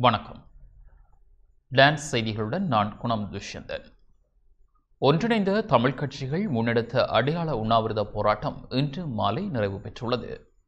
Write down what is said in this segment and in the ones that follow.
வணக்கம் டான்ஸ் செய்திகளுடன் நான் குணம் துஷ்யந்தன் ஒன்றிணைந்த தமிழ் கட்சிகள் முன்னெடுத்த அடையாள உண்ணாவிரத போராட்டம் இன்று மாலை நிறைவு பெற்றுள்ளது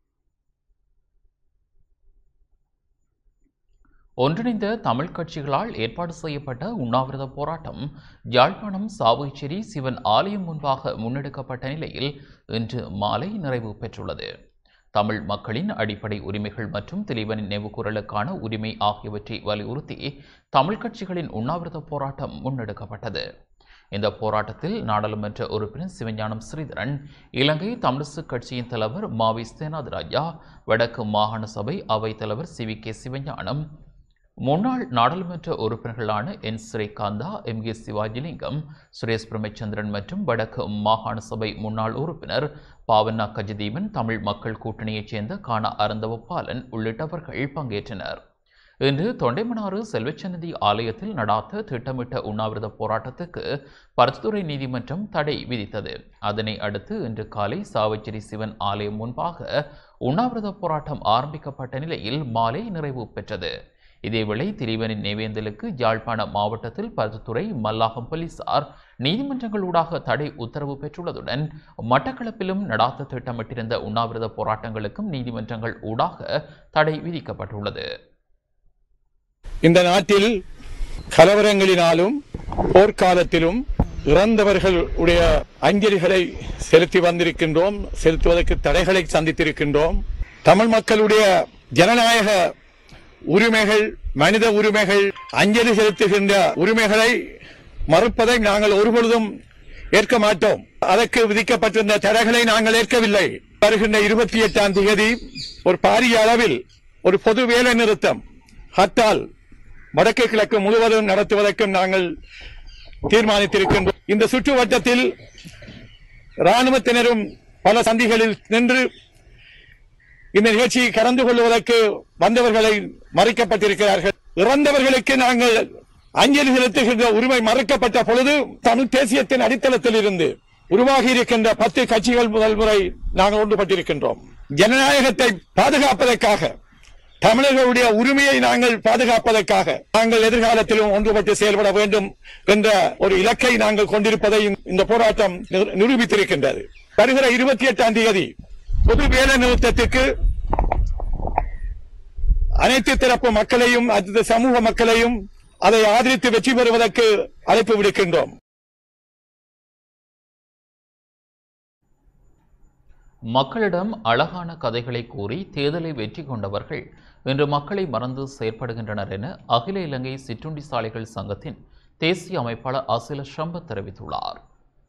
ஒன்றிணைந்த தமிழ் கட்சிகளால் ஏற்பாடு செய்யப்பட்ட உண்ணாவிரத போராட்டம் யாழ்ப்பாணம் சாவுச்சேரி சிவன் ஆலயம் முன்பாக முன்னெடுக்கப்பட்ட நிலையில் இன்று மாலை நிறைவு பெற்றுள்ளது தமிழ் மக்களின் அடிப்படை உரிமைகள் மற்றும் தெளிவனின் நினைவுகூரலுக்கான உரிமை ஆகியவற்றை வலியுறுத்தி தமிழ் கட்சிகளின் உண்ணாவிரத போராட்டம் முன்னெடுக்கப்பட்டது இந்த போராட்டத்தில் நாடாளுமன்ற உறுப்பினர் சிவஞானம் ஸ்ரீதரன் இலங்கை தமிழிசு கட்சியின் தலைவர் மாவி சேனாதிராஜா வடக்கு மாகாண சபை அவைத் தலைவர் சி வி கே சிவஞானம் முன்னாள் நாடாளுமன்ற உறுப்பினர்களான N Srikantha M K Sivajilingam Suresh Premachandran மற்றும் வடக்கு மாகாண சபை முன்னாள் உறுப்பினர் பாவண்ணா கஜதீபன் தமிழ் மக்கள் கூட்டணியைச் சேர்ந்த காணா அறந்தவப்பாலன் உள்ளிட்டவர்கள் பங்கேற்றனர் இன்று தொண்டைமனாறு செல்வச்சன்னதி ஆலயத்தில் நடாத்த திட்டமிட்ட உண்ணாவிரத போராட்டத்துக்கு பருத்துறை நீதிமன்றம் தடை விதித்தது அதனை அடுத்து இன்று காலை சாவச்சேரி சிவன் ஆலயம் முன்பாக உண்ணாவிரத போராட்டம் ஆரம்பிக்கப்பட்ட நிலையில் மாலை நிறைவு பெற்றது இதேவேளை திரிவனின் நிவேந்தலுக்கு யாழ்ப்பாண மாவட்டத்தில் பருத்துறை மல்லாகம் போலீசார் நீதிமன்றங்களூடாக தடை உத்தரவு பெற்றுள்ளதுடன் மட்டக்களப்பிலும் நடாத்த திட்டமிட்டிருந்த உண்ணாவிரத போராட்டங்களுக்கும் நீதிமன்றங்கள் ஊடாக தடை விதிக்கப்பட்டுள்ளது இந்த நாட்டில் கலவரங்களினாலும் போர்க்காலத்திலும் இறந்தவர்களுடைய அஞ்சலிகளை செலுத்தி வந்திருக்கின்றோம் செலுத்துவதற்கு தடைகளை சந்தித்திருக்கின்றோம் தமிழ் மக்களுடைய ஜனநாயக உரிமைகள் மனித உரிமைகள் அஞ்சலி செலுத்துகின்ற உரிமைகளை மறுப்பதை நாங்கள் ஒருபொழுதும் ஏற்க மாட்டோம் அதற்கு விதிக்கப்பட்டிருந்த தடைகளை நாங்கள் ஏற்கவில்லை வருகின்ற இருபத்தி எட்டாம் தேதி ஒரு பாரிய அளவில் ஒரு பொது வேலை நிறுத்தம் ஹர்த்தால் வடக்கு கிழக்கு முழுவதும் நடத்துவதற்கும் நாங்கள் தீர்மானித்திருக்கின்றோம் இந்த சுற்றுவட்டத்தில் ராணுவத்தினரும் பல சந்திகளில் நின்று இந்த நிகழ்ச்சியை கலந்து கொள்வதற்கு வந்தவர்களை மறைக்கப்பட்டிருக்கிறார்கள் இறந்தவர்களுக்கு நாங்கள் அஞ்சலி செலுத்துகின்ற உரிமை மறுக்கப்பட்ட பொழுது தமிழ் தேசியத்தின் அடித்தளத்தில் இருந்து உருவாகி இருக்கின்ற பத்து கட்சிகள் முதல் முறை நாங்கள் ஒன்றுபட்டிருக்கின்றோம் ஜனநாயகத்தை பாதுகாப்பதற்காக தமிழர்களுடைய உரிமையை நாங்கள் பாதுகாப்பதற்காக நாங்கள் எதிர்காலத்திலும் ஒன்றுபட்டு செயல்பட வேண்டும் என்ற ஒரு இலக்கை நாங்கள் கொண்டிருப்பதை இந்த போராட்டம் நிரு- நிரூபித்திருக்கின்றது வருகிற இருபத்தி எட்டாம் தேதி பொது வேலை நிறுத்தத்திற்கு அனைத்து தரப்பு மக்களையும் அனைத்து சமூக மக்களையும் அதை ஆதரித்து வெற்றி பெறுவதற்கு அழைப்பு விடுக்கின்றோம் மக்களிடம் அழகான கதைகளை கூறி தேர்தலை வெற்றி கொண்டவர்கள் இன்று மக்களை மறந்து செயற்படுகின்றனர் என அகில இலங்கை சிற்றுண்டி சாலைகள் சங்கத்தின் தேசிய அமைப்பாளர் அசில ஷம்பத் தெரிவித்துள்ளார்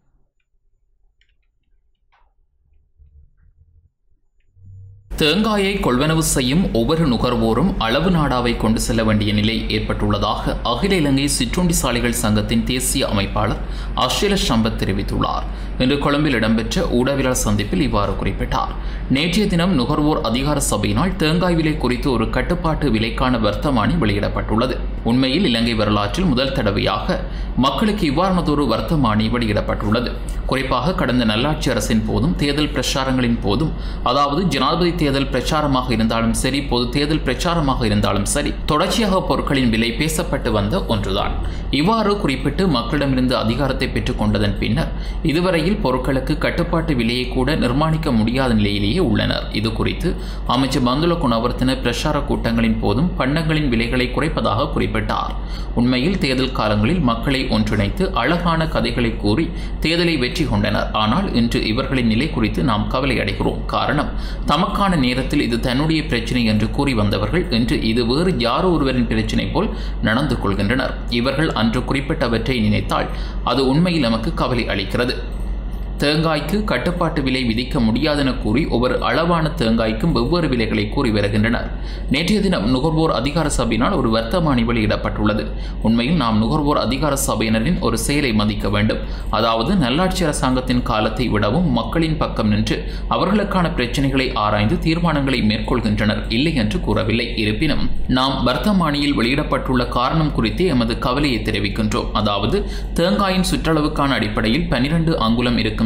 தேங்காயை கொள்வனவு செய்யும் ஒவ்வொரு நுகர்வோரும் அளவு நாடாவை கொண்டு செல்ல வேண்டிய நிலை ஏற்பட்டுள்ளதாக அகில இலங்கை சிற்றுண்டி சாலைகள் சங்கத்தின் தேசிய அமைப்பாளர் அஷில சம்பத் தெரிவித்துள்ளார் இன்று கொழும்பில் இடம்பெற்ற ஊடகவியலாளர் சந்திப்பில் இவ்வாறு குறிப்பிட்டார் நேற்றைய தினம் நுகர்வோர் அதிகார சபையினால் தேங்காய் விலை குறித்து ஒரு கட்டுப்பாட்டு விலைக்கான வர்த்தமானி வெளியிடப்பட்டுள்ளது உண்மையில் இலங்கை வரலாற்றில் முதல் தடவையாக மக்களுக்கு இவ்வாறானதொரு வர்த்தமானி வெளியிடப்பட்டுள்ளது குறிப்பாக கடந்த நல்லாட்சி அரசின் போதும் தேர்தல் பிரச்சாரங்களின் போதும் அதாவது ஜனாதிபதி தேர்தல் பிரச்சாரமாக இருந்தாலும் சரி பொது தேர்தல் பிரச்சாரமாக இருந்தாலும் சரி தொடர்ச்சியாக பொருட்களின் விலை பேசப்பட்டு வந்த ஒன்றுதான் இவ்வாறு குறிப்பிட்டு மக்களிடமிருந்து அதிகாரத்தை பெற்றுக் கொண்டதன் பின்னர் இதுவரையில் பொருட்களுக்கு கட்டுப்பாட்டு விலையை கூட நிர்மாணிக்க முடியாத நிலையிலேயே உள்ளனர் இது குறித்து அமைச்சர் பந்துல குணவர்த்தன பிரச்சார கூட்டங்களின் போதும் பண்டங்களின் விலைகளை குறைப்பதாக குறிப்பிட்டார் உண்மையில் தேர்தல் காலங்களில் மக்களை ஒன்றிணைத்து அழகான கதைகளை கூறி தேர்தலை வெற்றி கொண்டனர் ஆனால் இன்று இவர்களின் நிலை குறித்து நாம் கவலை அடைகிறோம் காரணம் தமக்கான நேரத்தில் இது தன்னுடைய பிரச்சனை என்று கூறி வந்தவர்கள் இன்று இது வேறு யாரோ ஒருவரின் பிரச்சனை போல் நடந்து கொள்கின்றனர் இவர்கள் அன்று குறிப்பிட்டவற்றை நினைத்தால் அது உண்மையில் நமக்கு கவலை அளிக்கிறது தேங்காய்க்கு கட்டுப்பாட்டு விலை விதிக்க முடியாதென கூறி ஒவ்வொரு அளவான தேங்காய்க்கும் வெவ்வேறு விலைகளை கூறி வருகின்றனர் நேற்றைய தினம் நுகர்வோர் அதிகார சபையினால் ஒரு வர்த்தமானி வெளியிடப்பட்டுள்ளது உண்மையில் நாம் நுகர்வோர் அதிகார சபையினரின் ஒரு செயலை மதிக்க வேண்டும் அதாவது நல்லாட்சி அரசாங்கத்தின் காலத்தை விடவும் மக்களின் பக்கம் நின்று அவர்களுக்கான பிரச்சனைகளை ஆராய்ந்து தீர்மானங்களை மேற்கொள்கின்றனர் இல்லை என்று கூறவில்லை இருப்பினும் நாம் வர்த்தமானியில் வெளியிடப்பட்டுள்ள காரணம் குறித்தே எமது கவலையை தெரிவிக்கின்றோம் அதாவது தேங்காயின் சுற்றளவுக்கான அடிப்படையில் பனிரெண்டு அங்குலம் இருக்கும்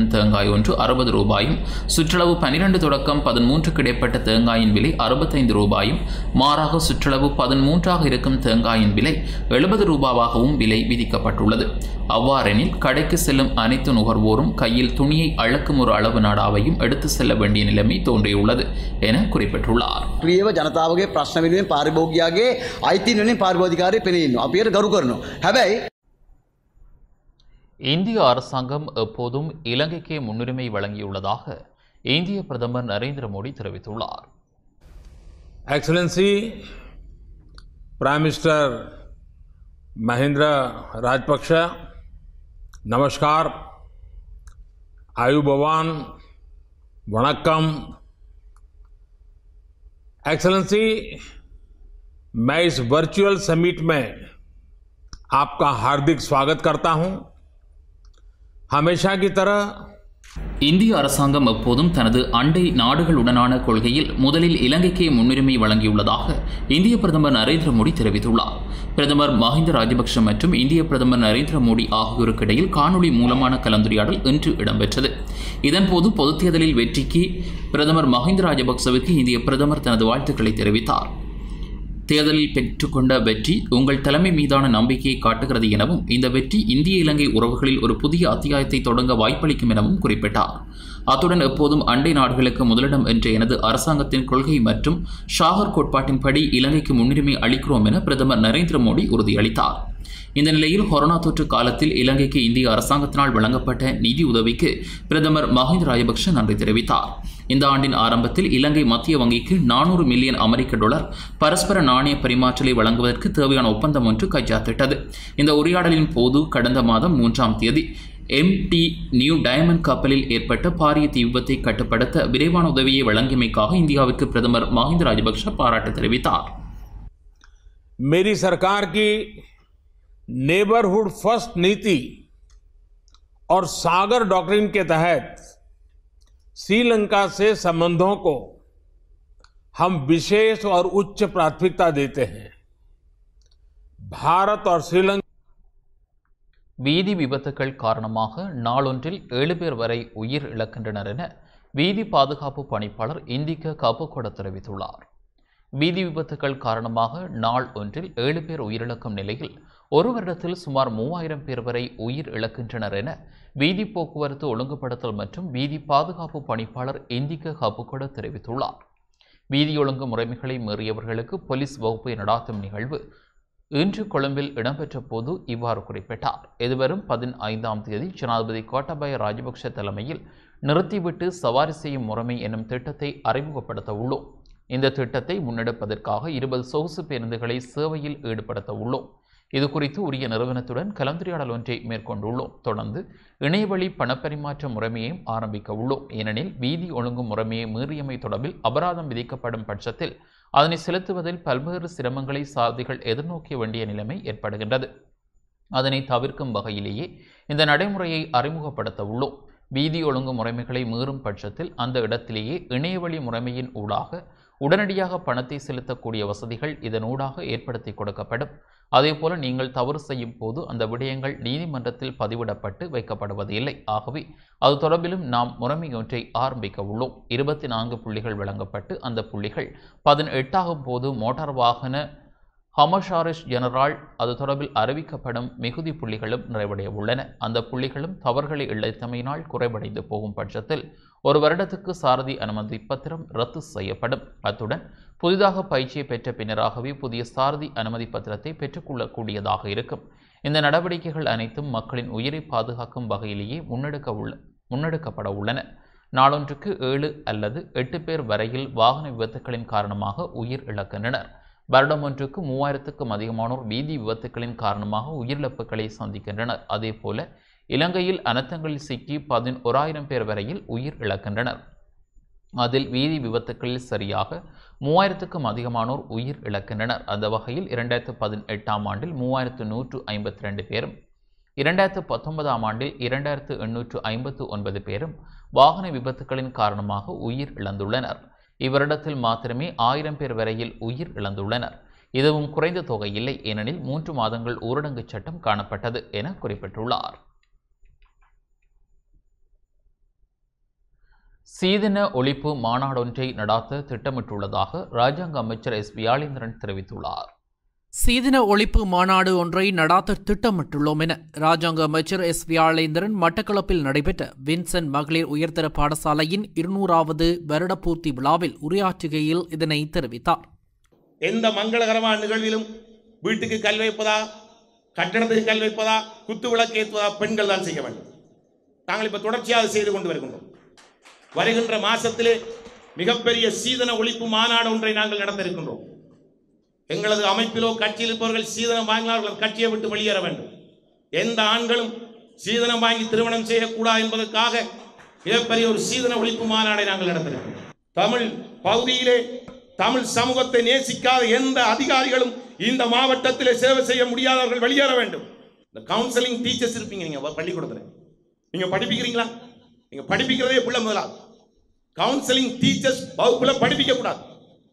இருக்கும் தேங்காய் ஒன்று அறுபது ரூபாயும் சுற்றளவு பனிரெண்டு தொடக்கம் பதிமூன்றுக்கு இடைப்பட்ட தேங்காயின் விலை அறுபத்தைந்து ரூபாயும் மாறாக சுற்றளவு பதிமூன்றாக இருக்கும் தேங்காயின் விலை எழுபது ரூபாவாகவும் விலை விதிக்கப்பட்டுள்ளது அவ்வாறெனில் கடைக்கு செல்லும் அனைத்து நுகர்வோரும் கையில் துணியை அளக்கும் ஒரு அளவு நாடாவையும் எடுத்து செல்ல வேண்டிய நிலைமை தோன்றியுள்ளது என குறிப்பிட்டுள்ளார் ක්‍රියව ජනතාවගේ ප්‍රශ්න වෙනුවෙන් පාරිභෝගයාගේ අයිතින් වෙනින් පාරිභෝධිකාරය පෙනීන්න අපියට ගරු කරනවා. හැබැයි இந்திய அரசாங்கம் எப்போதும் இலங்கைக்கே முன்னுரிமை வழங்கியுள்ளதாக இந்திய பிரதமர் நரேந்திர மோடி தெரிவித்துள்ளார் excellency prime minister Mahendra Rajapaksa नमस्कार आयुभवान वणक्कम एक्सलेंसी मैं इस वर्चुअल समिट में आपका हार्दिक स्वागत करता हूं हमेशा की तरह இந்திய அரசாங்கம் எப்போதும் தனது அண்டை நாடுகளுடனான கொள்கையில் முதலில் இலங்கைக்கே முன்னுரிமை வழங்கியுள்ளதாக இந்திய பிரதமர் நரேந்திர மோடி தெரிவித்துள்ளார் பிரதமர் மஹிந்த ராஜபக்ஷ மற்றும் இந்திய பிரதமர் நரேந்திர மோடி ஆகியோருக்கு இடையில் காணொலி மூலமான கலந்துரையாடல் இன்று இடம்பெற்றது இதன்போது பொதுத் தேர்தலில் வெற்றிக்கு பிரதமர் மஹிந்த ராஜபக்சவுக்கு இந்திய பிரதமர் தனது வாழ்த்துக்களை தெரிவித்தார் தேர்தலில் பெற்றுக்கொண்ட வெற்றி உங்கள் தலைமை மீதான நம்பிக்கையை காட்டுகிறது எனவும் இந்த வெற்றி இந்திய இலங்கை உறவுகளில் ஒரு புதிய அத்தியாயத்தை தொடங்க வாய்ப்பளிக்கும் எனவும் குறிப்பிட்டார் அத்துடன் எப்போதும் அண்டை நாடுகளுக்கு முதலிடம் என்ற எனது அரசாங்கத்தின் கொள்கை மற்றும் ஷாகர் கோட்பாட்டின்படி இலங்கைக்கு முன்னுரிமை அளிக்கிறோம் என பிரதமர் நரேந்திர மோடி உறுதியளித்தார் இந்த நிலையில் கொரோனா தொற்று காலத்தில் இலங்கைக்கு இந்திய அரசாங்கத்தினால் வழங்கப்பட்ட நிதி உதவிக்கு பிரதமர் மஹிந்த ராஜபக்ஷ நன்றி தெரிவித்தார் இந்த ஆண்டின் ஆரம்பத்தில் இலங்கை மத்திய வங்கிக்கு நானூறு மில்லியன் அமெரிக்க டாலர் பரஸ்பர நாணய பரிமாற்றலை வழங்குவதற்கு தேவையான ஒப்பந்தம் ஒன்று கைச்சாத்திட்டது இந்த உரையாடலின் போது கடந்த மாதம் மூன்றாம் தேதி எம்டி நியூ டயமண்ட் கப்பலில் ஏற்பட்ட பாரிய தீ விபத்தை கட்டுப்படுத்த விரைவான உதவியை வழங்கியமைக்காக இந்தியாவிற்கு பிரதமர் மஹிந்த ராஜபக்ஷ பாராட்டு தெரிவித்தார் मेरी सरकार की नेबरहुड फर्स्ट नीति और सागर डॉक्ट्रिन के तहत श्रीलंका से संबंधों को हम विशेष और उच्च प्राथमिकता देते हैं भारत और श्रीलंका வீதி விபத்துக்கள் காரணமாக நாளொன்றில் ஏழு பேர் வரை உயிர் இழக்கின்றனர் என வீதி பாதுகாப்பு பணிப்பாளர் இந்திக்க கபுகொட தெரிவித்துள்ளார் வீதி விபத்துக்கள் காரணமாக நாள் ஒன்றில் ஏழு பேர் உயிரிழக்கும் நிலையில் ஒரு வருடத்தில் சுமார் மூவாயிரம் பேர் வரை உயிர் இழக்கின்றனர் என வீதி போக்குவரத்து ஒழுங்குபடுத்தல் மற்றும் வீதி பாதுகாப்பு பணிப்பாளர் இந்திக்க கபுகொட தெரிவித்துள்ளார் வீதி ஒழுங்கு முறைமைகளை மீறியவர்களுக்கு போலீஸ் வகுப்பை நடாத்தும் நிகழ்வு இன்று கொழும்பில் இடம்பெற்ற போது இவ்வாறு குறிப்பிட்டார் எதிர்வரும் பதினைந்தாம் தேதி ஜனாதிபதி கோட்டாபய ராஜபக்ஷ தலைமையில் நிறுத்திவிட்டு சவாரி செய்யும் முறைமை என்னும் திட்டத்தை அறிமுகப்படுத்த உள்ளோம் இந்த திட்டத்தை முன்னெடுப்பதற்காக இருபது சொகுசு பேருந்துகளை சேவையில் ஈடுபடுத்த உள்ளோம் இது குறித்து உரிய நிறுவனத்துடன் கலந்துரையாடல் ஒன்றை மேற்கொண்டுள்ளோம் தொடர்ந்து இணையவழி பணப்பரிமாற்ற முறைமையையும் ஆரம்பிக்க உள்ளோம் ஏனெனில் வீதி ஒழுங்கு முறைமையை மீறியமை தொடர்பில் அபராதம் விதிக்கப்படும் பட்சத்தில் அதனை செலுத்துவதில் பல்வேறு சிரமங்களை சாரதிகள் எதிர்நோக்க வேண்டிய நிலைமை ஏற்படுகின்றது அதனை தவிர்க்கும் வகையிலேயே இந்த நடைமுறையை அறிமுகப்படுத்த உள்ளோம் வீதி ஒழுங்கு முறைமைகளை மீறும் பட்சத்தில் அந்த இடத்திலேயே இணையவழி முறைமையின் ஊடாக உடனடியாக பணத்தை செலுத்தக்கூடிய வசதிகள் இதனூடாக ஏற்படுத்தி கொடுக்கப்படும் அதேபோல நீங்கள் தவறு செய்யும் போது அந்த விடயங்கள் நீதிமன்றத்தில் பதிவிடப்பட்டு வைக்கப்படுவது இல்லை ஆகவே அது தொடர்பிலும் நாம் முறைமை ஒன்றை ஆரம்பிக்க உள்ளோம் இருபத்தி நான்கு புள்ளிகள் வழங்கப்பட்டு அந்த புள்ளிகள் பதினெட்டாகும் போது மோட்டார் வாகன ஹமஷாரிஷ் ஜெனரால் அது தொடர்பில் அறிவிக்கப்படும் மிகுதி புள்ளிகளும் நிறைவடைய உள்ளன அந்த புள்ளிகளும் தவறுகளை இழைத்தமையினால் குறைவடைந்து போகும் பட்சத்தில் ஒரு வருடத்துக்கு சாரதி அனுமதி பத்திரம் ரத்து செய்யப்படும் அத்துடன் புதிதாக பயிற்சியை பெற்ற பின்னராகவே புதிய சாரதி அனுமதி பத்திரத்தை பெற்றுக்கொள்ளக்கூடியதாக இருக்கும் இந்த நடவடிக்கைகள் அனைத்தும் மக்களின் உயிரை பாதுகாக்கும் வகையிலேயே முன்னெடுக்க உள்ள முன்னெடுக்கப்பட உள்ளன நாளொன்றுக்கு ஏழு அல்லது எட்டு பேர் வரையில் வாகன விபத்துகளின் காரணமாக உயிர் இழக்கின்றனர் வருடம் ஒன்றுக்கு மூவாயிரத்துக்கும் அதிகமானோர் வீதி விபத்துகளின் காரணமாக உயிரிழப்புகளை சந்திக்கின்றனர் அதேபோல இலங்கையில் அனர்த்தங்களில் சிக்கி பதினோராயிரம் பேர் வரையில் உயிர் இழக்கின்றனர் அதில் வீதி விபத்துக்களில் சரியாக மூவாயிரத்துக்கும் அதிகமானோர் உயிர் இழக்கின்றனர் அந்த வகையில் இரண்டாயிரத்து பதினெட்டாம் ஆண்டில் மூவாயிரத்து நூற்று ஐம்பத்தி ரெண்டு பேரும் இரண்டாயிரத்து பத்தொன்பதாம் ஆண்டில் இரண்டாயிரத்து எண்ணூற்று ஐம்பத்து ஒன்பது பேரும் வாகன விபத்துகளின் காரணமாக உயிர் இழந்துள்ளனர் இவ்வருடத்தில் மாத்திரமே ஆயிரம் பேர் வரையில் உயிர் இழந்துள்ளனர் இதுவும் குறைந்த தொகை இல்லை ஏனெனில் மூன்று மாதங்கள் ஊரடங்கு சட்டம் காணப்பட்டது என குறிப்பிட்டுள்ளார் சீதன ஒழிப்பு மாநாடொன்றை நடாத்த திட்டமிட்டுள்ளதாக ராஜாங்க அமைச்சர் எஸ் வியாளேந்திரன் தெரிவித்துள்ளார் சீதன ஒழிப்பு மாநாடு ஒன்றை நடாத்த திட்டமிட்டுள்ளோம் என ராஜாங்க அமைச்சர் எஸ் வியாளேந்திரன் மட்டக்களப்பில் நடைபெற்ற வின்சென்ட் மகளிர் உயர்தர பாடசாலையின் இருநூறாவது வருடபூர்த்தி விழாவில் உரையாற்றுகையில் இதனை தெரிவித்தார் எந்த மங்களகரமான நிகழ்விலும் வீட்டுக்கு கல் வைப்பதா கட்டடத்துக்கு கல் வைப்பதா குத்து விளக்கு ஏற்றுவதா பெண்கள் தான் செய்ய வேண்டும் நாங்கள் இப்போ தொடர்ச்சியாக செய்து கொண்டு வருகின்றோம் வருகின்ற மாசத்திலே மிகப்பெரிய சீதன ஒழிப்பு மாநாடு ஒன்றை நாங்கள் நடத்த இருக்கின்றோம் எங்களது அமைப்பிலோ கட்சியில் இருப்பவர்கள் சீதனம் வாங்கினார்கள் கட்சியை விட்டு வெளியேற வேண்டும் எந்த ஆண்களும் சீதனம் வாங்கி திருமணம் செய்யக்கூடாது என்பதற்காக மிகப்பெரிய ஒரு சீதன ஒழிப்பு மாநாடை நாங்கள் நடத்திருக்கிறோம் தமிழ் பகுதியிலே தமிழ் சமூகத்தை நேசிக்காத எந்த அதிகாரிகளும் இந்த மாவட்டத்திலே சேவை செய்ய முடியாதவர்கள் வெளியேற வேண்டும் இந்த கவுன்சிலிங் டீச்சர்ஸ் இருப்பீங்க நீங்க பள்ளிக்கூடத்தில் நீங்க படிப்பிக்கிறீங்களா நீங்க படிப்பிக்கிறதே பிள்ளை முதலாவது கவுன்சிலிங் டீச்சர்ஸ் வகுப்புல படிப்பிக்க கூடாது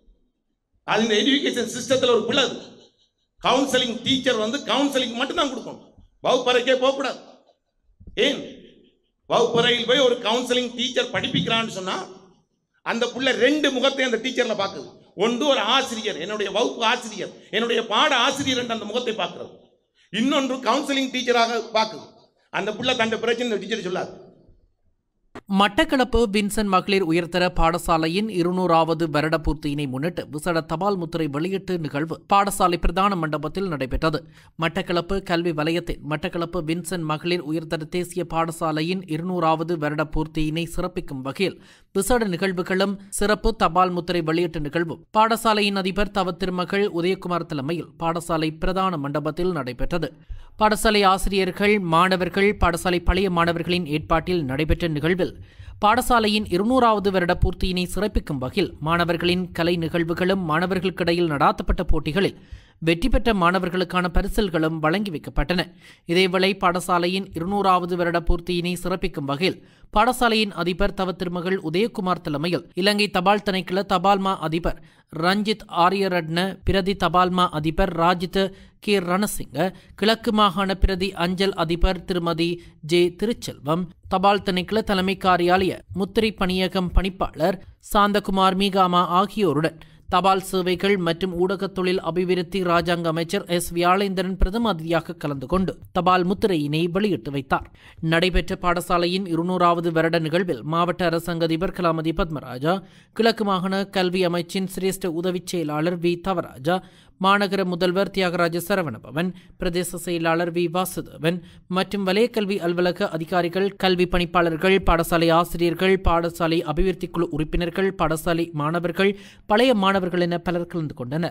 அது இந்த எஜுகேஷன் சிஸ்டத்தில் ஒரு பிள்ளை அது கவுன்சிலிங் டீச்சர் வந்து கவுன்சிலிங் மட்டும்தான் கொடுக்கணும் வகுப்பறைக்கே போகக்கூடாது ஏன் வகுப்பறையில் போய் ஒரு கவுன்சிலிங் டீச்சர் படிப்பிக்கிறான்னு சொன்னா அந்த புள்ள ரெண்டு முகத்தை அந்த டீச்சர்ல பார்க்குது ஒன்று ஒரு ஆசிரியர் என்னுடைய வகுப்பு ஆசிரியர் என்னுடைய பாட ஆசிரியர் என்ற அந்த முகத்தை பார்க்கிறது இன்னொன்று கவுன்சிலிங் டீச்சராக பார்க்குது அந்த புள்ள தன் பிரச்சனை டீச்சர் சொல்லாது மட்டக்களப்பு வின்சென்ட் மகளிர் உயர்தர பாடசாலையின் இருநூறாவது வருட பூர்த்தியினை முன்னிட்டு விசேட தபால் முத்திரை வெளியீட்டு நிகழ்வு பாடசாலை பிரதான மண்டபத்தில் நடைபெற்றது மட்டக்களப்பு கல்வி வலயத்தின் மட்டக்களப்பு வின்சென்ட் மகளிர் உயர்தர தேசிய பாடசாலையின் இருநூறாவது வருட பூர்த்தியினை சிறப்பிக்கும் வகையில் விசேட நிகழ்வுகளும் சிறப்பு தபால் முத்திரை வெளியீட்டு நிகழ்வும் பாடசாலையின் அதிபர் தவ திருமகள் உதயகுமார் தலைமையில் பாடசாலை பிரதான மண்டபத்தில் நடைபெற்றது பாடசாலை ஆசிரியர்கள் மாணவர்கள் பாடசாலை பழைய மாணவர்களின் ஏற்பாட்டில் நடைபெற்ற நிகழ்வில் பாடசாலையின் இருநூறாவது வருட பூர்த்தியினை சிறப்பிக்கும் வகையில் மாணவர்களின் கலை நிகழ்வுகளும் மாணவர்களுக்கிடையில் நடாத்தப்பட்ட போட்டிகளில் வெற்றி பெற்ற மாணவர்களுக்கான பரிசல்களும் வழங்கி வைக்கப்பட்டன இதேவேளை பாடசாலையின் இருநூறாவது வருட பூர்த்தியினை சிறப்பிக்கும் வகையில் பாடசாலையின் அதிபர் தவ திருமகள் உதயகுமார் தலைமையில் இலங்கை தபால் திணைக்கள தபால்மா அதிபர் ரஞ்சித் ஆரியரட்ன பிரதி தபால்மா அதிபர் ராஜித் கே ரணசிங்க கிழக்கு மாகாண பிரதி அஞ்சல் அதிபர் திருமதி ஜே திருச்செல்வம் தபால் திணைக்கள தலைமை காரியாலய முத்திரை பணியகம் பணிப்பாளர் சாந்தகுமார் மீகாமா ஆகியோருடன் தபால் சேவைகள் மற்றும் ஊடகத் தொழில் அபிவிருத்தி ராஜாங்க அமைச்சர் எஸ் வியாளேந்திரன் பிரதம அதிதியாக கலந்து கொண்டு தபால் முத்திரையினை வெளியிட்டு வைத்தார் நடைபெற்ற பாடசாலையின் இருநூறாவது வருட நிகழ்வில் மாவட்ட அரசாங்க அதிபர் கலாமதி பத்மராஜா கிழக்கு மாகாண கல்வி அமைச்சின் சிரேஷ்ட உதவிச் செயலாளர் வி தவராஜா மாநகர முதல்வர் தியாகராஜ சரவணபவன் பிரதேச செயலாளர் வி வாசுதேவன் மற்றும் வலய கல்வி அலுவலக அதிகாரிகள் கல்வி பணிப்பாளர்கள் பாடசாலை ஆசிரியர்கள் பாடசாலை அபிவிருத்தி குழு உறுப்பினர்கள் பாடசாலை மாணவர்கள் பழைய மாணவர்கள் என பலர் கலந்து கொண்டனர்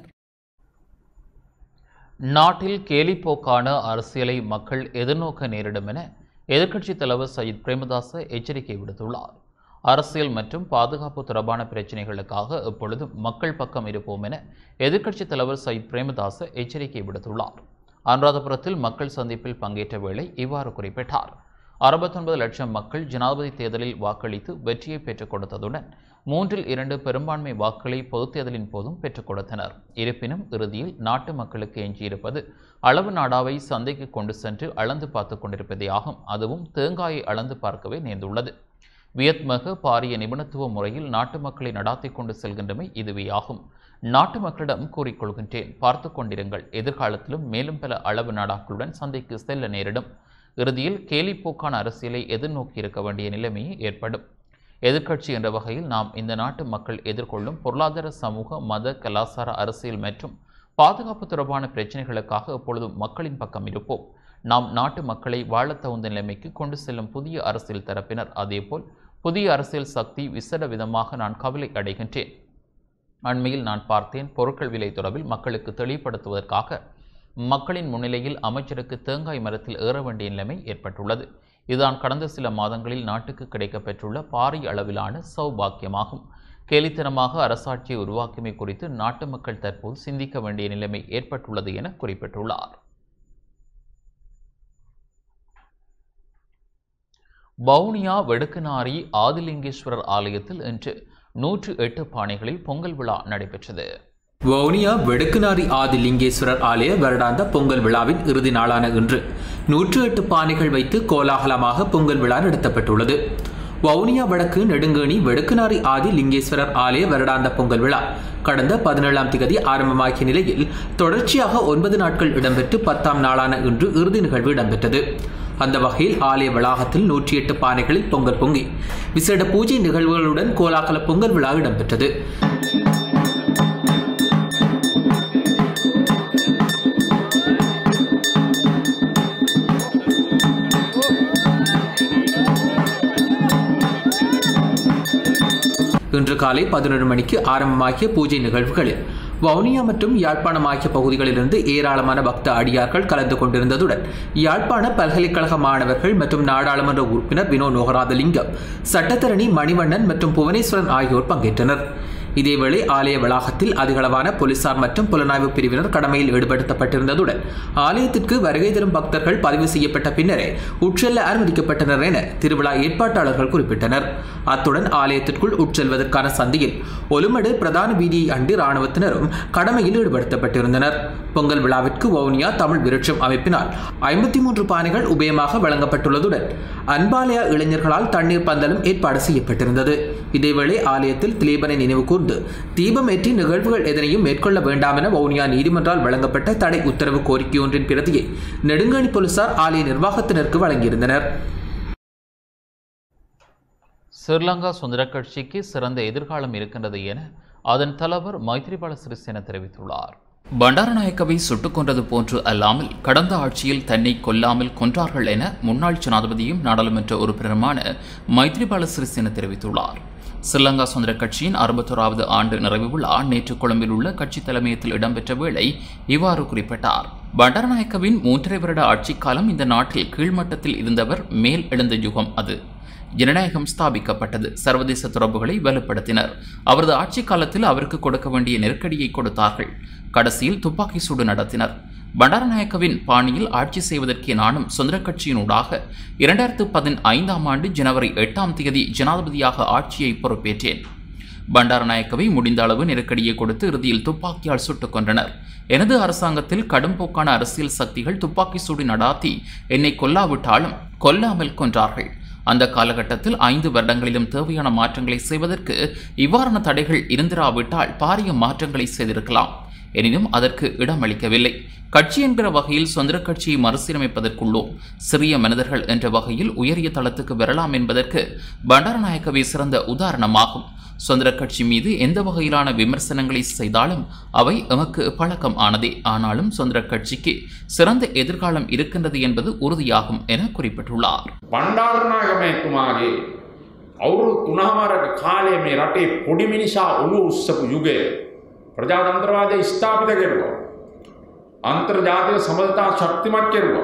நாட்டில் கேலிப்போக்கான அரசியலை மக்கள் எதிர்நோக்க நேரிடும் என எதிர்க்கட்சித் தலைவர் சயித் பிரேமதாச எச்சரிக்கை விடுத்துள்ளார் அரசியல் மற்றும் பாதுகாப்பு தொடர்பான பிரச்சினைகளுக்காக எப்பொழுதும் மக்கள் பக்கம் இருப்போம் என எதிர்க்கட்சித் தலைவர் சயித் பிரேமதாச எச்சரிக்கை விடுத்துள்ளார் அனுராதபுரத்தில் மக்கள் சந்திப்பில் பங்கேற்ற வேளை இவ்வாறு குறிப்பிட்டார் அறுபத்தொன்பது லட்சம் மக்கள் ஜனாதிபதி தேர்தலில் வாக்களித்து வெற்றியை பெற்றுக் கொடுத்ததுடன் மூன்றில் இரண்டு பெரும்பான்மை வாக்குகளை பொதுத் தேர்தலின் போதும் பெற்றுக் கொடுத்தனர் இருப்பினும் இறுதியில் நாட்டு மக்களுக்கு எஞ்சியிருப்பது அளவு நாடாவை சந்தைக்கு கொண்டு சென்று அளந்து பார்த்து கொண்டிருப்பதே ஆகும் அதுவும் தேங்காயை அளந்து பார்க்கவே நேர்ந்துள்ளது வியத்மக பாரிய நிபுணத்துவ முறையில் நாட்டு மக்களை நடாத்தி கொண்டு செல்கின்றமை இதுவே ஆகும் நாட்டு மக்களிடம் கூறிக்கொள்கின்றேன் பார்த்து கொண்டிருங்கள் எதிர்காலத்திலும் மேலும் பல அளவு நாடாக்களுடன் சந்தைக்கு செல்ல நேரிடும் இறுதியில் கேலிப்போக்கான அரசியலை எதிர்நோக்கி இருக்க வேண்டிய நிலைமையே ஏற்படும் எதிர்க்கட்சி என்ற வகையில் நாம் இந்த நாட்டு மக்கள் எதிர்கொள்ளும் பொருளாதார சமூக மத கலாச்சார அரசியல் மற்றும் பாதுகாப்பு தொடர்பான பிரச்சனைகளுக்காக எப்பொழுதும் மக்களின் பக்கம் இருப்போம் நாம் நாட்டு மக்களை வாழத் தகுந்த நிலைமைக்கு கொண்டு செல்லும் புதிய அரசியல் தரப்பினர் அதேபோல் புதிய அரசியல் சக்தி விசேட விதமாக நான் கவலை அடைகின்றேன் அண்மையில் நான் பார்த்தேன் பொருட்கள் விலை தொடர்பில் மக்களுக்கு தெளிவுபடுத்துவதற்காக மக்களின் முன்னிலையில் அமைச்சருக்கு தேங்காய் மரத்தில் ஏற வேண்டிய நிலைமை ஏற்பட்டுள்ளது இதுதான் கடந்த சில மாதங்களில் நாட்டுக்கு கிடைக்கப்பெற்றுள்ள பாரிய அளவிலான சௌபாக்கியமாகும் கேலித்தனமாக அரசாட்சியை உருவாக்கியமை குறித்து நாட்டு மக்கள் தற்போது சிந்திக்க வேண்டிய நிலைமை ஏற்பட்டுள்ளது என குறிப்பிட்டுள்ளார் வவுனியா வெடுக்குநாரி ஆதிலிங்கேஸ்வரர் ஆலயத்தில் இன்று நூற்று எட்டு பானைகளில் பொங்கல் விழா நடைபெற்றது வவுனியா வெடுக்குநாரி ஆதி லிங்கேஸ்வரர் ஆலய வருடாந்த பொங்கல் விழாவின் இறுதி நாளான இன்று நூற்று எட்டு பானைகள் வைத்து கோலாகலமாக பொங்கல் விழா நடத்தப்பட்டுள்ளது வவுனியா வடக்கு நெடுங்கேணி வெடுக்குநாரி ஆதி லிங்கேஸ்வரர் ஆலய வருடாந்த பொங்கல் விழா கடந்த பதினேழாம் திகதி ஆரம்பமாகிய நிலையில் தொடர்ச்சியாக ஒன்பது நாட்கள் இடம்பெற்று பத்தாம் நாளான இன்று இறுதி நிகழ்வு இடம்பெற்றது அந்த வகையில் ஆலய வளாகத்தில் நூற்றி எட்டு பானைகளில் பொங்கல் பொங்கி விசேட பூஜை நிகழ்வுகளுடன் கோலாகல பொங்கல் விழா இடம்பெற்றது இன்று காலை பதினொரு மணிக்கு ஆரம்பமாகிய பூஜை நிகழ்வுகளில் வவுனியா மற்றும் யாழ்ப்பாணம் ஆகிய பகுதிகளிலிருந்து ஏராளமான பக்த அடியார்கள் கலந்து கொண்டிருந்ததுடன் யாழ்ப்பாண பல்கலைக்கழக மாணவர்கள் மற்றும் நாடாளுமன்ற உறுப்பினர் வினோ நோகராதலிங்கம் சட்டத்தரணி மணிவண்ணன் மற்றும் புவனேஸ்வரன் ஆகியோர் பங்கேற்றனர் இதேவேளை ஆலய வளாகத்தில் அதிகளவான போலீசார் மற்றும் புலனாய்வு பிரிவினர் கடமையில் ஈடுபடுத்தப்பட்டிருந்ததுடன் ஆலயத்திற்கு வருகை தரும் பக்தர்கள் பதிவு செய்யப்பட்ட பின்னரே உட்செல்ல அனுமதிக்கப்பட்டனர் என திருவிழா ஏற்பாட்டாளர்கள் குறிப்பிட்டனர் அத்துடன் ஆலயத்திற்குள் உட்செல்வதற்கான சந்தியில் ஒலுமடு பிரதான வீதியை அண்டி ராணுவத்தினரும் கடமையில் ஈடுபடுத்தப்பட்டிருந்தனர் பொங்கல் விழாவிற்கு வவுனியா தமிழ் விருட்சம் அமைப்பினால் ஐம்பத்தி மூன்று பானைகள் உபயமாக வழங்கப்பட்டுள்ளதுடன் அன்பாலயா இளைஞர்களால் தண்ணீர் பந்தலும் ஏற்பாடு செய்யப்பட்டிருந்தது இதேவேளை ஆலயத்தில் திலீபனை நினைவு கூர்ந்து தீபம் ஏற்றி நிகழ்வுகள் எதனையும் மேற்கொள்ள வேண்டாம் என வவுனியா நீதிமன்றால் வழங்கப்பட்ட தடை உத்தரவு கோரிக்கை ஒன்றின் பிரதியை நெடுங்கணி போலீசார் ஆலய நிர்வாகத்தினருக்கு வழங்கியிருந்தனர் ஸ்ரீலங்கா சுதந்திர கட்சிக்கு சிறந்த எதிர்காலம் இருக்கின்றது என அதன் தலைவர் மைத்ரிபால சிறிசேன தெரிவித்துள்ளார் பண்டாரநாயக்கவை சுட்டுக் கொன்றது போன்று அல்லாமல் கடந்த ஆட்சியில் தன்னை கொல்லாமல் கொன்றார்கள் என முன்னாள் ஜனாதிபதியும் நாடாளுமன்ற உறுப்பினருமான மைத்ரிபால சிறிசேன தெரிவித்துள்ளார் ஸ்ரீலங்கா சுதந்திர கட்சியின் அறுபத்தோராவது ஆண்டு நிறைவு விழா நேற்று கொழும்பில் உள்ள கட்சி தலைமையத்தில் இடம்பெற்ற வேளை இவ்வாறு குறிப்பிட்டார் பண்டாரநாயக்கவின் மூன்றரை வருட ஆட்சிக் காலம் இந்த நாட்டில் கீழ்மட்டத்தில் இருந்தவர் மேல் எழுந்த யுகம் அது ஜனநாயகம் ஸ்தாபிக்கப்பட்டது சர்வதேச தொடர்புகளை வலுப்படுத்தினர் அவரது ஆட்சி காலத்தில் அவருக்கு கொடுக்க வேண்டிய நெருக்கடியை கொடுத்தார்கள் கடைசியில் துப்பாக்கி சூடு நடத்தினர் பண்டாரநாயக்கவின் பாணியில் ஆட்சி செய்வதற்கு நானும் சுதந்திர கட்சியினூடாக இரண்டாயிரத்து பதினைந்தாம் ஆண்டு ஜனவரி எட்டாம் தேதி ஜனாதிபதியாக ஆட்சியை பொறுப்பேற்றேன் பண்டாரநாயக்கவை முடிந்த அளவு நெருக்கடியை கொடுத்து இறுதியில் துப்பாக்கியால் சுட்டுக் கொன்றனர் எனது அரசாங்கத்தில் கடும்போக்கான அரசியல் சக்திகள் துப்பாக்கி சூடு நடாத்தி என்னை கொல்லாவிட்டாலும் கொல்லாமல் கொன்றார்கள் அந்த காலகட்டத்தில் ஐந்து வருடங்களிலும் தேவையான மாற்றங்களை செய்வதற்கு இவ்வாறான தடைகள் இருந்திராவிட்டால் பாரிய மாற்றங்களை செய்திருக்கலாம் எனினும் அதற்கு இடமளிக்கவில்லை கட்சி என்கிற வகையில் சுதந்திர கட்சியை மறுசீரமைப்பதற்குள்ளோம் சிறிய மனிதர்கள் என்ற வகையில் உயரிய தளத்துக்கு வரலாம் என்பதற்கு பண்டாரநாயக்கவே சிறந்த உதாரணமாகும் சுதந்திர கட்சி மீது எந்த வகையிலான விமர்சனங்களை செய்தாலும் அவை எமக்கு பழக்கம் ஆனதே ஆனாலும் சுதந்திர கட்சிக்கு சிறந்த எதிர்காலம் இருக்கின்றது என்பது உறுதியாகும் என குறிப்பிட்டுள்ளார் බණ්ඩාරනාගමයතුමාගේ අවුරු තුනාමාරක කාලය මේ රටේ පොඩි මිනිසා ඔලු උස්සපු යුගය ප්‍රජාතන්ත්‍රවාදය ස්ථාපිත කෙරුවා. අන්තර්ජාතික සබඳතා ශක්තිමත් කෙරුවා.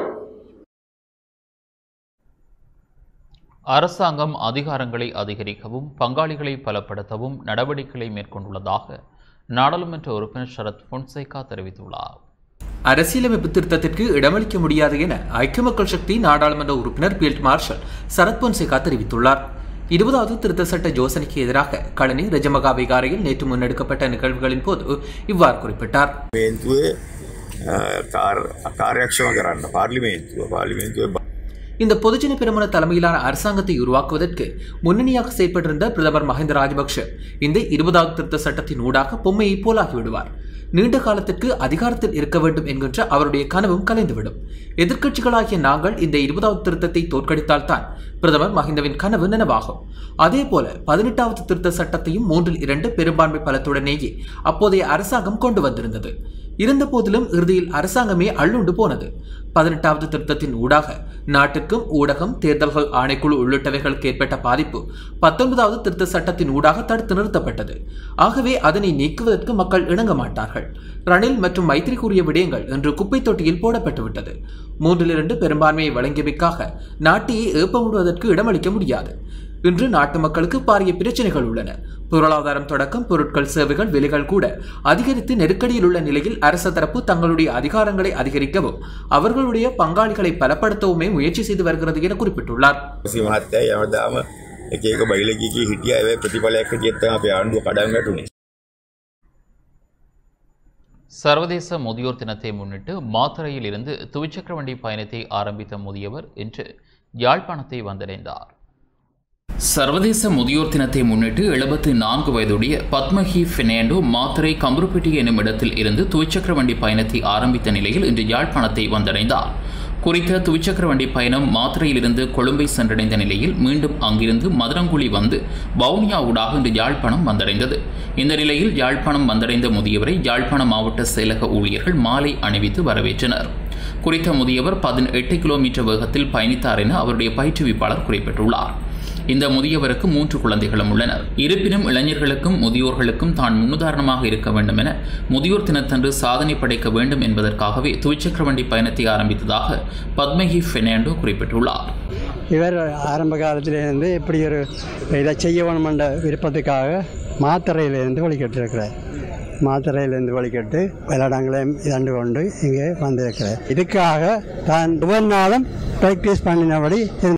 அரசாங்கம் அதிகாரங்களை அதிகரிக்கவும் பங்காளிகளை பலப்படுத்தவும் நடவடிக்கைகளை மேற்கொண்டுள்ளதாக நாடாளுமன்ற உறுப்பினர் சரத் பொன்சேகா தெரிவித்துள்ளார் அரசியலமைப்பு திருத்தத்திற்கு இடமளிக்க முடியாது என ஐக்கிய மக்கள் சக்தி நாடாளுமன்ற உறுப்பினர் பீல்ட் மார்ஷல் சரத் பொன்சேகா தெரிவித்துள்ளார் இருபதாவது திருத்த சட்ட யோசனைக்கு எதிராக கழனி ரஜமகா விகாரையில் நேற்று முன்னெடுக்கப்பட்ட நிகழ்வுகளின் போது இவ்வாறு குறிப்பிட்டார் පාර්ලිමේන්තුවේ කාර්යක්ෂම කරන්න පාර්ලිමේන්තුව පාර්ලිමේන්තුව இந்த பொதுஜன பெருமன தலைமையிலான அரசாங்கத்தை உருவாக்குவதற்கு முன்னணியாக செயற்பட்டிருந்த பிரதமர் மஹிந்த ராஜபக்ஷ இந்த இருபதாவது திருத்த சட்டத்தின் ஊடாக பொம்மையை போலாகிவிடுவார் நீண்ட காலத்திற்கு அதிகாரத்தில் இருக்க வேண்டும் என்கின்ற அவருடைய கனவும் கலைந்துவிடும் எதிர்க்கட்சிகளாகிய நாங்கள் இந்த இருபதாவது திருத்தத்தை தோற்கடித்தால்தான் பிரதமர் மஹிந்தவின் கனவு நனவாகும் அதே போல பதினெட்டாவது திருத்த சட்டத்தையும் மூன்றில் இரண்டு பெரும்பான்மை பலத்துடனேயே அப்போதைய அரசாங்கம் கொண்டு வந்திருந்தது இருந்த போதிலும் இறுதியில் அரசாங்கமே அள்ளுண்டு போனது பதினெட்டாவது திருத்தத்தின் ஊடாக நாட்டிற்கும் ஊடகம் தேர்தல்கள் ஆணைக்குழு உள்ளிட்டவைகளுக்கு ஏற்பட்ட பாதிப்பு பத்தொன்பதாவது திருத்த சட்டத்தின் ஊடாக தடுத்து நிறுத்தப்பட்டது ஆகவே அதனை நீக்குவதற்கு மக்கள் இணங்க மாட்டார்கள் ரணில் மற்றும் மைத்திரி கூறிய விடயங்கள் இன்று குப்பை தொட்டியில் போடப்பட்டுவிட்டது மூன்றில் இரண்டு பெரும்பான்மையை வழங்கியமைக்காக நாட்டையே ஏப்பமுடுவதற்கு இடமளிக்க முடியாது இன்று நாட்டு மக்களுக்கு பாரிய பிரச்சனைகள் உள்ளன பொருளாதாரம் தொடக்கம் பொருட்கள் சேவைகள் விலைகள் கூட அதிகரித்து நெருக்கடியில் உள்ள நிலையில் அரச தரப்பு தங்களுடைய அதிகாரங்களை அதிகரிக்கவும் அவர்களுடைய பங்காளிகளை பலப்படுத்தவுமே முயற்சி செய்து வருகிறது என குறிப்பிட்டுள்ளார் මහත්තය යමදාම එක එක බයිලකිකි හිටිය ඇව ප්‍රතිඵලයක් කියත්තම අප ආණ්ඩුව කඩන් වැටුනේ சர்வதேச முதியோர் தினத்தை முன்னிட்டு மாத்தறையில் இருந்து துவிச்சக்கர வண்டி பயணத்தை ஆரம்பித்த முதியவர் இன்று யாழ்ப்பாணத்தை வந்தடைந்தார் சர்வதேச முதியோர் தினத்தை முன்னிட்டு எழுபத்தி நான்கு வயதுடைய பத்மஹி பெர்னாண்டோ மாத்தரை கம்பருப்பட்டி எனும் இடத்தில் இருந்து துவிச்சக்கர வண்டி பயணத்தை ஆரம்பித்த நிலையில் இன்று யாழ்ப்பாணத்தை வந்தடைந்தார் குறித்த துவிச்சக்கர வண்டி பயணம் மாத்திரையிலிருந்து கொழும்பை சென்றடைந்த நிலையில் மீண்டும் அங்கிருந்து மதுரங்குழி வந்து வவுனியா ஊடாக இன்று யாழ்ப்பாணம் வந்தடைந்தது இந்த நிலையில் யாழ்ப்பாணம் வந்தடைந்த முதியவரை யாழ்ப்பாணம் மாவட்ட செயலக ஊழியர்கள் மாலை அணிவித்து வரவேற்றனர் குறித்த முதியவர் பதினெட்டு கிலோமீட்டர் வேகத்தில் பயணித்தார் என அவருடைய பயிற்றுவிப்பாளர் குறிப்பிட்டுள்ளார் இந்த முதியவருக்கு மூன்று குழந்தைகளும் உள்ளனர் இருப்பினும் இளைஞர்களுக்கும் முதியோர்களுக்கும் தான் முன்னுதாரணமாக இருக்க வேண்டும் என முதியோர் தினத்தன்று சாதனை படைக்க வேண்டும் என்பதற்காகவே துவிச்சக்கர வண்டி பயணத்தை ஆரம்பித்ததாக பத்மகி பெர்னாண்டோ குறிப்பிட்டுள்ளார் இவர் ஆரம்ப காலத்திலிருந்து இப்படி ஒரு இதை செய்ய வேணும் என்ற விருப்பத்துக்காக மாத்திரையிலிருந்து வழிகட்டிருக்கிறார் மாத்திரையிலிருந்து வழிகட்டு விளையாடங்களையும் இதண்டு கொண்டு இங்கே வந்திருக்கிறார் இதுக்காக தான் ஒவ்வொரு நாளும் ப்ராக்டிஸ் பண்ணினபடி இருந்து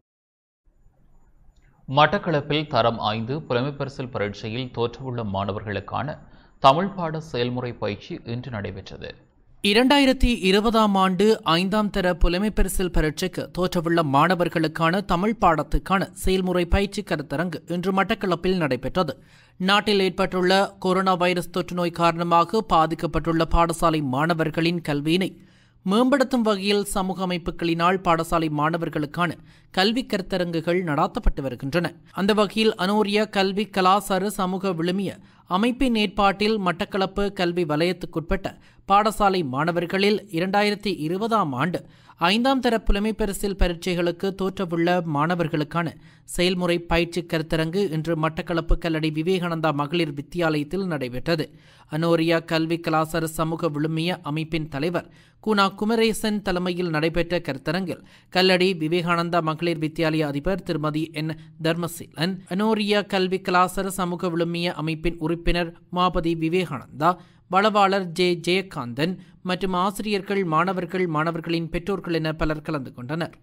மட்டக்களப்பில் தரம் ஐந்து புலமைப்பரிசில் பரீட்சையில் தோற்றவுள்ள மாணவர்களுக்கான தமிழ் பாட செயல்முறை பயிற்சி இன்று நடைபெற்றது இரண்டாயிரத்தி இருபதாம் ஆண்டு ஐந்தாம் தர புலமைப்பரிசில் பரீட்சைக்கு தோற்றவுள்ள மாணவர்களுக்கான தமிழ் பாடத்துக்கான செயல்முறை பயிற்சி கருத்தரங்கு இன்று மட்டக்களப்பில் நடைபெற்றது நாட்டில் ஏற்பட்டுள்ள கொரோனா வைரஸ் தொற்று நோய் காரணமாக பாதிக்கப்பட்டுள்ள பாடசாலை மாணவர்களின் கல்வியினை மேம்படுத்தும் வகையில் சமூக அமைப்புகளினால் பாடசாலை மாணவர்களுக்கான கல்வி கருத்தரங்குகள் நடாத்தப்பட்டு வருகின்றன அந்த வகையில் அனோரிய கல்வி கலாசார சமூக விழுமிய அமைப்பின் ஏற்பாட்டில் மட்டக்களப்பு கல்வி வலயத்துக்குட்பட்ட பாடசாலை மாணவர்களில் இரண்டாயிரத்தி இருபதாம் ஆண்டு ஐந்தாம் தர புலமைப்பரிசில் பரீட்சைகளுக்கு தோற்றவுள்ள மாணவர்களுக்கான செயல்முறை பயிற்சி கருத்தரங்கு இன்று மட்டக்களப்பு கல்லடி விவேகானந்தா மகளிர் வித்தியாலயத்தில் நடைபெற்றது அனோரியா கல்வி கலாசார சமூக விழுமிய அமைப்பின் தலைவர் குணா குமரேசன் தலைமையில் நடைபெற்ற கருத்தரங்கில் கல்லடி விவேகானந்தா மகளிர் வித்தியாலய அதிபர் திருமதி என் தர்மசீலன் அனோரியா கல்வி கலாசார சமூக விழுமிய அமைப்பின் உறுப்பினர் மாபதி விவேகானந்தா வளவாளர் ஜே ஜெயகாந்தன் மற்றும் ஆசிரியர்கள் மாணவர்கள் மாணவர்களின் பெற்றோர்கள் என பலர் கலந்து கொண்டனர்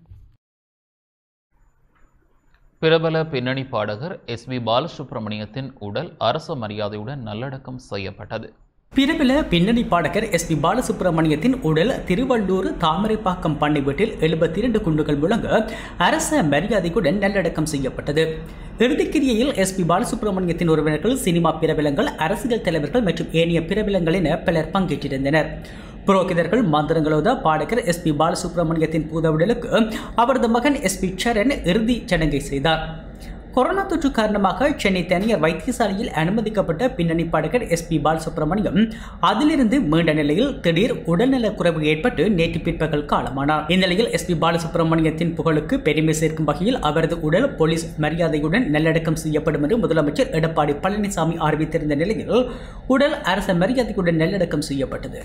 பிரபல பின்னணி பாடகர் எஸ் பி பாலசுப்ரமணியத்தின் உடல் அரச மரியாதையுடன் நல்லடக்கம் செய்யப்பட்டது பிரபல பின்னணி பாடகர் எஸ் பி பாலசுப்ரமணியத்தின் உடல் திருவள்ளூர் தாமரைப்பாக்கம் பண்ணை வீட்டில் எழுபத்தி இரண்டு குண்டுகள் முழங்க அரச மரியாதையுடன் நல்லடக்கம் செய்யப்பட்டது இறுதிக்கிரியையில் எஸ் பி பாலசுப்ரமணியத்தின் உறவினர்கள் சினிமா பிரபலங்கள் அரசியல் தலைவர்கள் மற்றும் ஏனைய பிரபலங்கள் என பலர் பங்கேற்றிருந்தனர் புரோகிதர்கள் மந்திரங்களோத பாடகர் எஸ் பி பாலசுப்ரமணியத்தின் பூதவுடலுக்கு அவரது மகன் எஸ் பி சரண் இறுதி சடங்கை செய்தார் கொரோனா தொற்று காரணமாக சென்னை தனியார் வைத்தியசாலையில் அனுமதிக்கப்பட்ட பின்னணி பாடகர் எஸ் பி பாலசுப்ரமணியம் அதிலிருந்து மீண்ட நிலையில் திடீர் உடல்நலக் குறைவு ஏற்பட்டு நேற்று பிற்பகல் காலமானார் இந்நிலையில் எஸ் பி பாலசுப்ரமணியத்தின் புகழுக்கு பெருமை சேர்க்கும் வகையில் அவரது உடல் போலீஸ் மரியாதையுடன் நல்லடக்கம் செய்யப்படும் என்று முதலமைச்சர் எடப்பாடி பழனிசாமி அறிவித்திருந்த நிலையில் உடல் அரச மரியாதையுடன் நல்லடக்கம் செய்யப்பட்டது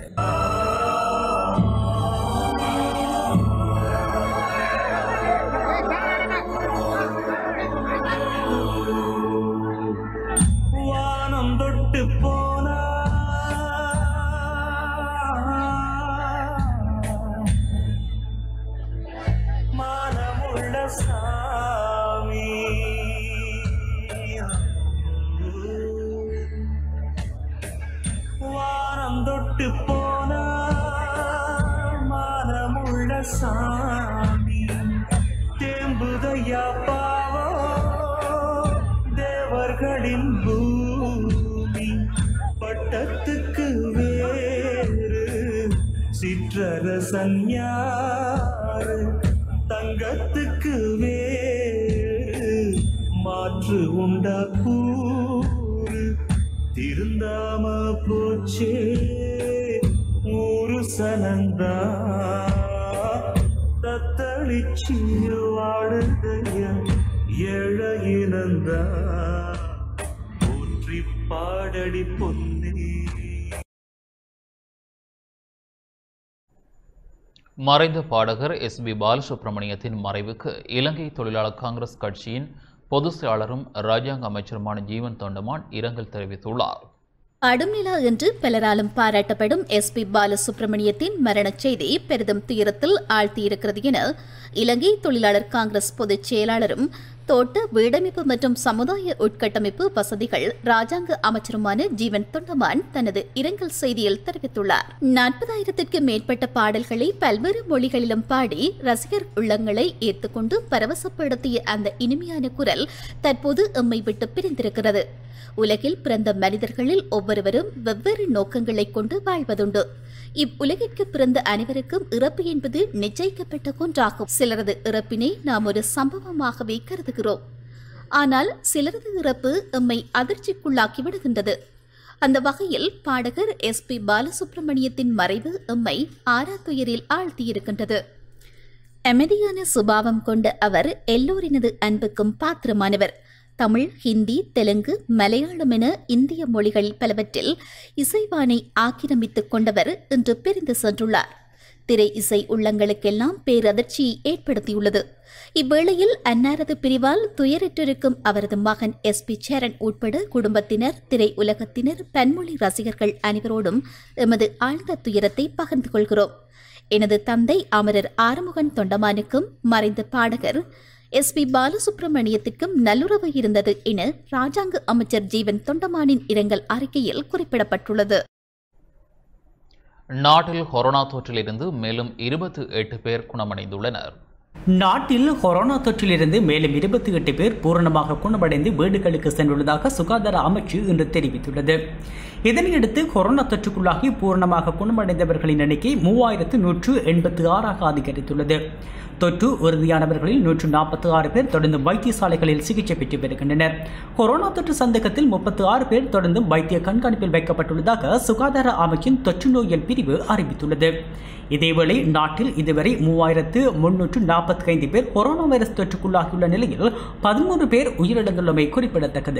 வானம் தொட்டு போனா மானமுள்ள சாமி வானம் தொட்டு போனா மானமுள்ள சாமி தேம்புதையா பாவம் தேவர்களின் பூமி பட்டத்துக்கு வேறு சிற்றரசன் யாரு தங்கத்துக்கு வேறு மாற்று உண்டா கூறு திருந்தாம போச்சே ஊரு சனந்தா தத்தளிச்சு வாடுதைய ஏழையினந்தா போற்றி பாடடி பொன்னே மறைந்த பாடகர் எஸ் பி பாலசுப்ரமணியத்தின் மறைவுக்கு இலங்கை தொழிலாளர் காங்கிரஸ் கட்சியின் பொதுச் செயலாளரும் ராஜாங்க அமைச்சருமான ஜீவன் தொண்டமான் இரங்கல் தெரிவித்துள்ளார் அடுநிலா என்று பலராலும் பாராட்டப்படும் எஸ் பி பாலசுப்ரமணியத்தின் மரணச் செய்தி பெரிதும் துயரத்தில் ஆழ்த்தியிருக்கிறது என இலங்கை தொழிலாளர் காங்கிரஸ் பொதுச் செயலாளரும் தோட்ட வீடமைப்பு மற்றும் சமுதாய உட்கட்டமைப்பு வசதிகள் ராஜாங்க அமைச்சருமான ஜீவன் தொண்டமான் தனது இரங்கல் செய்தியில் தெரிவித்துள்ளார் நாற்பதாயிரத்திற்கு மேற்பட்ட பாடல்களை பல்வேறு மொழிகளிலும் பாடி ரசிகர் உள்ளங்களை ஏற்றுக்கொண்டு பரவசப்படுத்திய அந்த இனிமையான குரல் தற்போது எம்மை விட்டு பிரிந்திருக்கிறது உலகில் பிறந்த மனிதர்களில் ஒவ்வொருவரும் வெவ்வேறு நோக்கங்களை கொண்டு வாழ்வதுண்டு இவ்வுலகிற்கு பிறந்த அனைவருக்கும் இறப்பு என்பது நிச்சயிக்கப்பட்ட ஒன்றாகும் சிலரது இறப்பினை நாம் ஒரு சம்பவமாகவே கருதுகிறோம் ஆனால் சிலரது இறப்பு எம்மை அதிர்ச்சிக்குள்ளாக்கி விடுகின்றது அந்த வகையில் பாடகர் எஸ் பி பாலசுப்ரமணியத்தின் மறைவு எம்மை ஆறாத்துயரில் ஆழ்த்தியிருக்கின்றது அமைதியான சுபாவம் கொண்ட அவர் எல்லோரினது அன்புக்கும் பாத்திரமானவர் தமிழ் ஹிந்தி தெலுங்கு மலையாளம் என இந்திய மொழிகள் பலவற்றில் இசைவானை ஆக்கிரமித்துக் கொண்டவர் இன்று பிரிந்து சென்றுள்ளார் திரை இசை உள்ளங்களுக்கெல்லாம் பேரதிர்ச்சியை ஏற்படுத்தியுள்ளது இவ்வேளையில் அன்னாரது பிரிவால் துயரிட்டிருக்கும் அவரது மகன் எஸ் பி சேரன் உட்பட குடும்பத்தினர் திரை உலகத்தினர் பன்மொழி ரசிகர்கள் அனைவரோடும் எமது ஆழ்ந்த துயரத்தை பகிர்ந்து கொள்கிறோம் எனது தந்தை அமரர் ஆறுமுகன் தொண்டமானுக்கும் மறைந்த பாடகர் எஸ் பி பாலசுப்ரமணியத்திற்கும் நல்லுறவு இருந்தது என ராஜாங்க அமைச்சர் ஜீவன் தொண்டமானின் இரங்கல் அறிக்கையில் குறிப்பிடப்பட்டுள்ளது நாட்டில் கொரோனா தொற்றிலிருந்து மேலும் இருபத்தி எட்டு பேர் குணமடைந்துள்ளனர் நாட்டில் கொரோனா தொற்றிலிருந்து மேலும் இருபத்தி எட்டு பேர் பூரணமாக குணமடைந்து வீடுகளுக்கு சென்றுள்ளதாக சுகாதார அமைச்சு இன்று தெரிவித்துள்ளது இதனையடுத்து கொரோனா தொற்றுக்குள்ளாகி பூரணமாக குணமடைந்தவர்களின் எண்ணிக்கை மூவாயிரத்து நூற்று எண்பத்தி ஆறாக அதிகரித்துள்ளது தொற்று உறுதியானவர்களில் நூற்று நாற்பத்தி ஆறு பேர் தொடர்ந்து வைத்தியசாலைகளில் சிகிச்சை பெற்று வருகின்றனர் கொரோனா தொற்று சந்தேகத்தில் முப்பத்தி ஆறு பேர் தொடர்ந்து வைத்திய கண்காணிப்பில் வைக்கப்பட்டுள்ளதாக சுகாதார அமைச்சின் தொற்று நோயல் பிரிவு அறிவித்துள்ளது இதேவேளை நாட்டில் இதுவரை மூவாயிரத்து முன்னூற்று நாற்பத்தி ஐந்து பேர் கொரோனா வைரஸ் தொற்றுக்குள்ளாகியுள்ள நிலையில் பதிமூன்று பேர் உயிரிழந்துள்ளமை குறிப்பிடத்தக்கது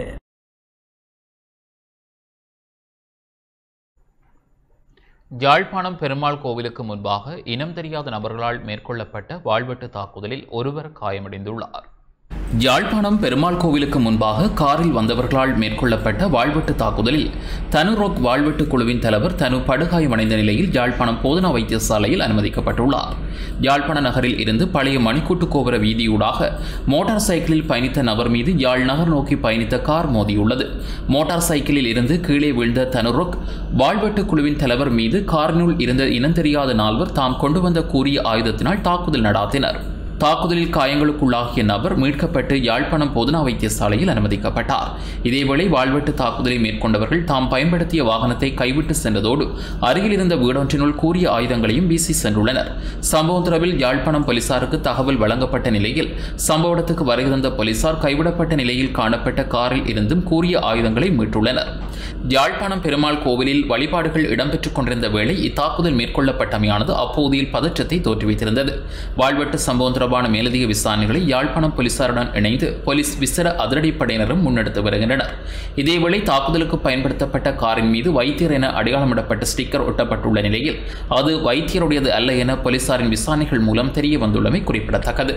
யாழ்ப்பாணம் பெருமாள் கோவிலுக்கு முன்பாக இனம் தெரியாத நபர்களால் மேற்கொள்ளப்பட்ட வாழ்வெட்டு தாக்குதலில் ஒருவர் காயமடைந்துள்ளார் யாழ்ப்பாணம் பெருமாள் கோவிலுக்கு முன்பாக காரில் வந்தவர்களால் மேற்கொள்ளப்பட்ட வாழ்வெட்டு தாக்குதலில் தனுரோக் வாழ்வெட்டு குழுவின் தலைவர் தனு படுகாயமடைந்த நிலையில் யாழ்ப்பாணம் போதனா வைத்தியசாலையில் அனுமதிக்கப்பட்டுள்ளார் யாழ்ப்பாண நகரில் இருந்து பழைய மணிக்கூட்டு கோபுர வீதியூடாக மோட்டார் சைக்கிளில் பயணித்த நபர் மீது யாழ் நகர் நோக்கி பயணித்த கார் மோதியுள்ளது மோட்டார் சைக்கிளில் இருந்து கீழே வீழ்ந்த தனுரோக் வாழ்வெட்டு குழுவின் தலைவர் மீது காரினுள் இருந்த இனம் தெரியாத நால்வர் தாம் கொண்டு வந்த கூறிய ஆயுதத்தினால் தாக்குதல் நடாத்தினர் தாக்குதலில் காயங்களுக்குள்ளாகிய நபர் மீட்கப்பட்டு யாழ்ப்பாணம் பொதுனா வைத்தியசாலையில் அனுமதிக்கப்பட்டார் இதேவேளை வாழ்வெட்டு தாக்குதலை மேற்கொண்டவர்கள் தாம் பயன்படுத்திய வாகனத்தை கைவிட்டு சென்றதோடு அருகில் இருந்த வீடொன்றினுள் கூறிய ஆயுதங்களையும் வீசி சென்றுள்ளனர் சம்பவம் தொடர்பில் யாழ்ப்பாணம் போலீசாருக்கு தகவல் வழங்கப்பட்ட நிலையில் சம்பவ இடத்துக்கு வருகை தந்த போலீசார் கைவிடப்பட்ட நிலையில் காணப்பட்ட காரில் இருந்தும் கூறிய ஆயுதங்களை மீட்டுள்ளனர் யாழ்ப்பாணம் பெருமாள் கோவிலில் வழிபாடுகள் இடம்பெற்றுக் கொண்டிருந்த வேளை இத்தாக்குதல் மேற்கொள்ளப்பட்டமையானது அப்போதையில் பதற்றத்தை தோற்றுவித்திருந்தது வாழ்வெட்டு சம்பவம் தொடர்பான மேலதிக விசாரணைகளை யாழ்ப்பாணம் போலீசாருடன் இணைந்து போலீஸ் விசேட அதிரடிப்படையினரும் முன்னெடுத்து வருகின்றனர் இதேவேளை தாக்குதலுக்கு பயன்படுத்தப்பட்ட காரின் மீது வைத்தியர் என அடையாளமிடப்பட்ட ஸ்டிக்கர் ஒட்டப்பட்டுள்ள நிலையில் அது வைத்தியருடையது அல்ல என போலீசாரின் விசாரணைகள் மூலம் தெரிய வந்துள்ளமை குறிப்பிடத்தக்கது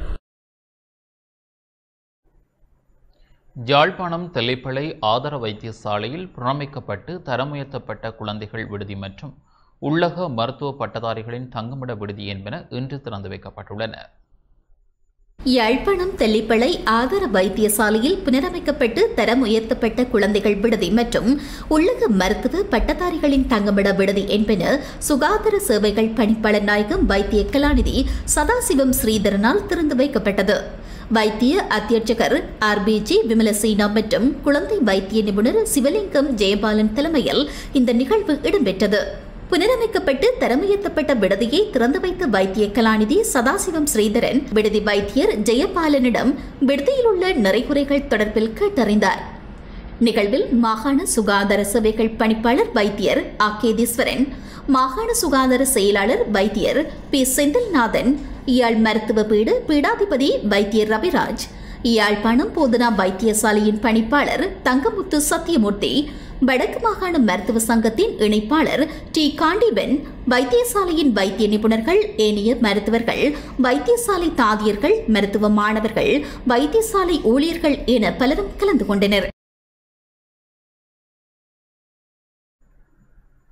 யாழ்ப்பாணம் தெல்லைப்பளை ஆதார வைத்தியசாலையில் புனரமைக்கப்பட்டு தரமுயர்த்தப்பட்ட குழந்தைகள் விடுதி மற்றும் உள்ளக மருத்துவ பட்டதாரிகளின் தங்குமிட விடுதி என்பன இன்று திறந்து வைக்கப்பட்டுள்ளன யாழ்ப்பாணம் தெல்லிப்பளை ஆதார வைத்தியசாலையில் புனரமைக்கப்பட்டு தரம் உயர்த்தப்பட்ட குழந்தைகள் விடுதி மற்றும் உள்ளக மருத்துவ பட்டதாரிகளின் தங்குமிட விடுதி என்பன சுகாதார சேவைகள் பணிப்பாளர் நாயகம் வைத்திய கலாநிதி சதாசிவம் ஸ்ரீதரனால் திறந்து வைக்கப்பட்டது வைத்திய அத்தியட்சகர் ஆர்பிஜி விமலசீனா மற்றும் குழந்தை வைத்திய நிபுணர் சிவலிங்கம் ஜெயபாலன் தலைமையில் இந்த நிகழ்வு இடம்பெற்றது புனரமைக்கப்பட்டு தரமுயர்த்தப்பட்ட விடுதியை திறந்து வைத்த வைத்திய கலாநிதி சதாசிவம் ஸ்ரீதரன் விடுதி வைத்தியர் ஜெயபாலனிடம் விடுதியில் உள்ள நிறைகுறைகள் தொடர்பில் கேட்டறிந்தார் நிகழ்வில் மாகாண சுகாதார சேவைகள் பணிப்பாளர் வைத்தியர் ஆகேதீஸ்வரன் மாகாண சுகாதார செயலாளர் வைத்தியர் பி செந்தில்நாதன் யாழ் மருத்துவ பீடு பீடாதிபதி வைத்தியர் ரவிராஜ் யாழ்ப்பாணம் போதனா வைத்தியசாலையின் பணிப்பாளர் தங்கமுத்து சத்தியமூர்த்தி வடக்கு மாகாண மருத்துவ சங்கத்தின் இணைப்பாளர் டி காண்டிபன் வைத்தியசாலையின் வைத்திய நிபுணர்கள் ஏனைய மருத்துவர்கள் வைத்தியசாலை தாதியர்கள் மருத்துவ மாணவர்கள் வைத்தியசாலை ஊழியர்கள் என பலரும் கலந்து கொண்டனர்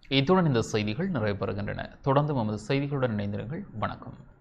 இத்துடன் இந்த செய்திகள் நிறைவு பெறுகின்றன தொடர்ந்து நமது செய்திகளுடன் இணைந்திருங்கள் வணக்கம்